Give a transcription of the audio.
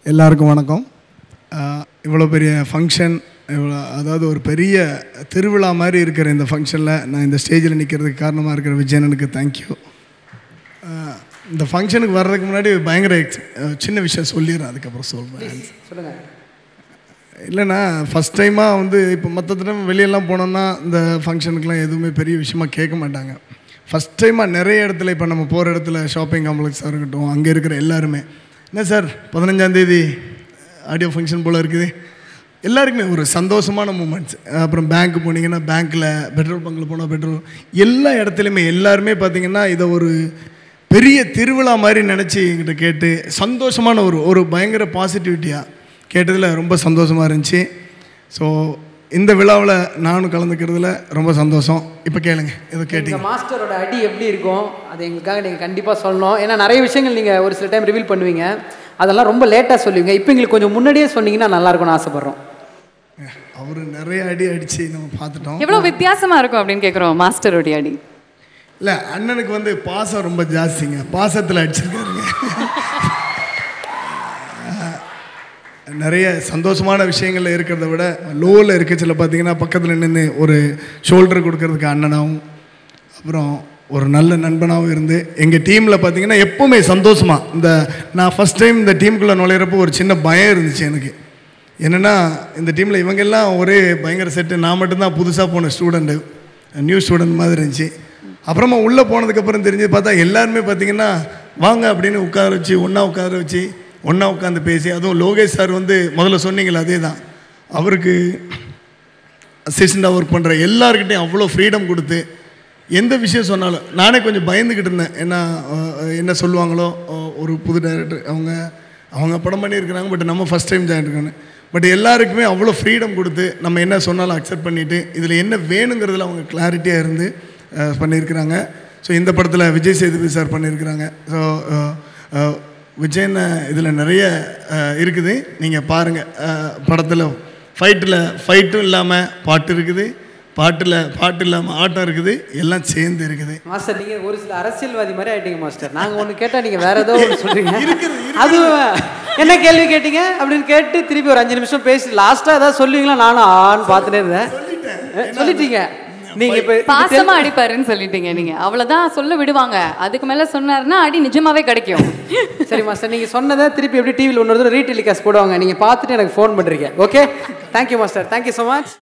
எல்லாருக்கும் வணக்கம் ஆஹ் இவ்வளோ பெரிய ஃபங்க்ஷன் இவ்வளோ அதாவது ஒரு பெரிய திருவிழா மாதிரி இருக்கிற இந்த ஃபங்க்ஷனில் நான் இந்த ஸ்டேஜில் நிற்கிறதுக்கு காரணமாக இருக்கிற விஜயனனுக்கு தேங்க்யூ இந்த ஃபங்க்ஷனுக்கு வர்றதுக்கு முன்னாடி பயங்கர எக்ஸ் சின்ன விஷயம் சொல்லிடுறேன் அதுக்கப்புறம் சொல்கிறேன் சொல்லுங்க இல்லைண்ணா ஃபஸ்ட் டைமாக வந்து இப்போ மற்ற தடவை வெளியெல்லாம் போனோம்னா இந்த ஃபங்க்ஷனுக்குலாம் எதுவுமே பெரிய விஷயமா கேட்க மாட்டாங்க ஃபஸ்ட் டைமாக நிறைய இடத்துல இப்போ நம்ம போகிற இடத்துல ஷாப்பிங் காம்ப்ளெக்ஸாக இருக்கட்டும் அங்கே இருக்கிற எல்லாருமே என்ன சார் பதினஞ்சாந்தேதி ஆடியோ ஃபங்க்ஷன் போல் இருக்குது எல்லாருக்குமே ஒரு சந்தோஷமான மூமெண்ட்ஸ் அப்புறம் பேங்க் போனீங்கன்னா பேங்க்கில் பெட்ரோல் பங்கில் போனால் பெட்ரோல் எல்லா இடத்துலையுமே எல்லாருமே பார்த்தீங்கன்னா இதை ஒரு பெரிய திருவிழா மாதிரி நினச்சி என்கிட்ட கேட்டு சந்தோஷமான ஒரு ஒரு பயங்கர பாசிட்டிவிட்டியாக கேட்டதில் ரொம்ப சந்தோஷமாக இருந்துச்சு ஸோ இந்த விழாவில் நானும் கலந்துக்கிறதுல ரொம்ப சந்தோஷம் இப்போ கேளுங்க ஏதோ இந்த கேட்டீங்க மாஸ்டரோட அடி எப்படி இருக்கும் அது எங்களுக்காக நீங்கள் கண்டிப்பாக சொல்லணும் ஏன்னா நிறைய விஷயங்கள் நீங்கள் ஒரு சில டைம் ரிவீல் பண்ணுவீங்க அதெல்லாம் ரொம்ப லேட்டாக சொல்லுவீங்க இப்போ எங்களுக்கு கொஞ்சம் முன்னாடியே சொன்னீங்கன்னா நல்லா இருக்கும்னு ஆசைப்பட்றோம் அவர் நிறைய அடி அடித்து நம்ம பார்த்துட்டோம் எவ்வளவு வித்தியாசமா இருக்கும் அப்படின்னு கேக்குறோம் மாஸ்டருடைய அடி இல்லை அண்ணனுக்கு வந்து பாசம் ரொம்ப ஜாஸ்திங்க பாசத்தில் அடிச்சிருக்காருங்க நிறைய சந்தோஷமான விஷயங்கள்ல இருக்கிறத விட லோவில் இருக்கச்சில் பார்த்தீங்கன்னா பக்கத்தில் நின்று ஒரு ஷோல்டர் கொடுக்கறதுக்கு அண்ணனாகவும் அப்புறம் ஒரு நல்ல நண்பனாகவும் இருந்து எங்கள் டீமில் பார்த்தீங்கன்னா எப்போவுமே சந்தோஷமாக இந்த நான் ஃபஸ்ட் டைம் இந்த டீமுக்குள்ளே நுழையிறப்போ ஒரு சின்ன பயம் இருந்துச்சு எனக்கு என்னென்னா இந்த டீமில் இவங்கெல்லாம் ஒரே பயங்கர செட்டு நான் மட்டும்தான் புதுசாக போன ஸ்டூடெண்ட்டு நியூ ஸ்டூடெண்ட் மாதிரி இருந்துச்சு அப்புறமா உள்ளே போனதுக்கப்புறம் தெரிஞ்சு பார்த்தா எல்லாருமே பார்த்தீங்கன்னா வாங்க அப்படின்னு உட்கார வச்சு ஒன்றா உட்கார வச்சு ஒன்றா உட்காந்து பேசி அதுவும் லோகேஷ் சார் வந்து முதல்ல சொன்னீங்களே அதே தான் அவருக்கு அசிஸ்டண்டாக ஒர்க் பண்ணுற எல்லாருக்கிட்டையும் அவ்வளோ ஃப்ரீடம் கொடுத்து எந்த விஷயம் சொன்னாலும் நானே கொஞ்சம் பயந்துக்கிட்டு இருந்தேன் என்ன அஹ், என்ன சொல்லுவாங்களோ அஹ், ஒரு புது டைரக்டர் அவங்க அவங்க படம் பண்ணியிருக்கிறாங்க பட் நம்ம ஃபஸ்ட் டைம் ஜாயின் இருக்கணும் பட் எல்லாருக்குமே அவ்வளோ ஃப்ரீடம் கொடுத்து நம்ம என்ன சொன்னாலும் அக்செப்ட் பண்ணிவிட்டு இதில் என்ன வேணுங்கிறதுல அவங்க கிளாரிட்டியாக இருந்து அஹ், பண்ணியிருக்கிறாங்க ஸோ இந்த படத்தில் விஜய் சேதுபதி சார் பண்ணியிருக்கிறாங்க ஸோ விஜயன் இதில் நிறைய அஹ், இருக்குது நீங்கள் பாருங்கள் படத்தில் ஃபைட்டில் ஃபைட்டும் இல்லாமல் பாட்டு இருக்குது பாட்டில் பாட்டு இல்லாமல் ஆட்டம் இருக்குது எல்லாம் சேர்ந்து இருக்குது மாஸ்டர் நீங்கள் ஒரு சில அரசியல்வாதி மாதிரி ஆயிட்டீங்க மாஸ்டர் நாங்கள் ஒன்று கேட்டால் நீங்கள் வேற ஏதோ ஒன்று சொல்கிறீங்க அது என்ன கேள்வி கேட்டீங்க அப்படின்னு கேட்டு திருப்பி ஒரு அஞ்சு நிமிஷம் பேசி லாஸ்ட்டாக ஏதாவது சொல்லுவீங்களா நானும் ஆன்னு பார்த்துட்டே இருந்தேன் அஹ், சொல்லிட்டீங்க நீங்கள் இப்போ பாசமா அடிப்பாருன்னு சொல்லிட்டீங்க நீங்க அவ்வளவுதான் சொல்ல விடுவாங்க அதுக்கு மேல சொன்னாருன்னா அடி நிஜமாவே கிடைக்கும் சரி மாஸ்டர் நீங்கள் சொன்னதை திருப்பி எப்படி டிவியில் ஒன்று ரீடெலிகாஸ்ட் போடுவாங்க நீங்கள் பார்த்துட்டு எனக்கு ஃபோன் பண்ணுறீங்க okay thank you master thank you so much